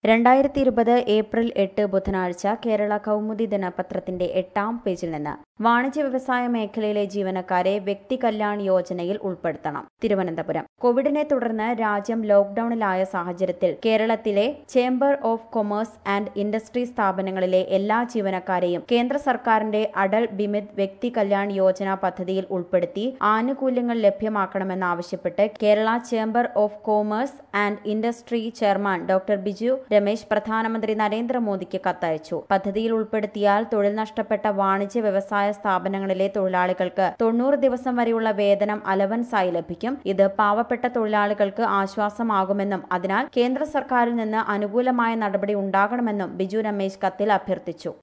രണ്ടായിരത്തി ഇരുപത് ഏപ്രിൽ എട്ട് ബുധനാഴ്ച കേരള കൗമുദി ദിനപത്രത്തിന്റെ എട്ടാം പേജിൽ നിന്ന് വാണിജ്യ വ്യവസായ മേഖലയിലെ ജീവനക്കാരെ വ്യക്തി കല്യാൺ യോജനയിൽ ഉൾപ്പെടുത്തണം തിരുവനന്തപുരം കോവിഡിനെ തുടർന്ന് രാജ്യം ലോക്ഡൌണിലായ സാഹചര്യത്തിൽ കേരളത്തിലെ chamber of commerce and industry സ്ഥാപനങ്ങളിലെ എല്ലാ ജീവനക്കാരെയും കേന്ദ്ര സർക്കാരിന്റെ അടൽ ബിമിത് വ്യക്തി കല്യാൺ യോജന പദ്ധതിയിൽ ഉൾപ്പെടുത്തി ആനുകൂല്യങ്ങൾ ലഭ്യമാക്കണമെന്നാവശ്യപ്പെട്ട് Kerala chamber of commerce and industry chairman doctor Biju Ramesh പ്രധാനമന്ത്രി നരേന്ദ്രമോദിക്ക് കത്തയച്ചു പദ്ധതിയിൽ ഉൾപ്പെടുത്തിയാൽ തൊഴിൽ നഷ്ടപ്പെട്ട വാണിജ്യ വ്യവസായ സ്ഥാപനങ്ങളിലെ തൊഴിലാളികൾക്ക് തൊണ്ണൂറ് ദിവസം വരെയുള്ള വേതനം അലവൻസായി ലഭിക്കും ഇത് പാവപ്പെട്ട തൊഴിലാളികൾക്ക് ആശ്വാസമാകുമെന്നും അതിനാൽ കേന്ദ്ര സർക്കാരിൽ നിന്ന് അനുകൂലമായ നടപടി ഉണ്ടാകണമെന്നും ബിജു രമേശ് കത്തിൽ അഭ്യർത്ഥിച്ചു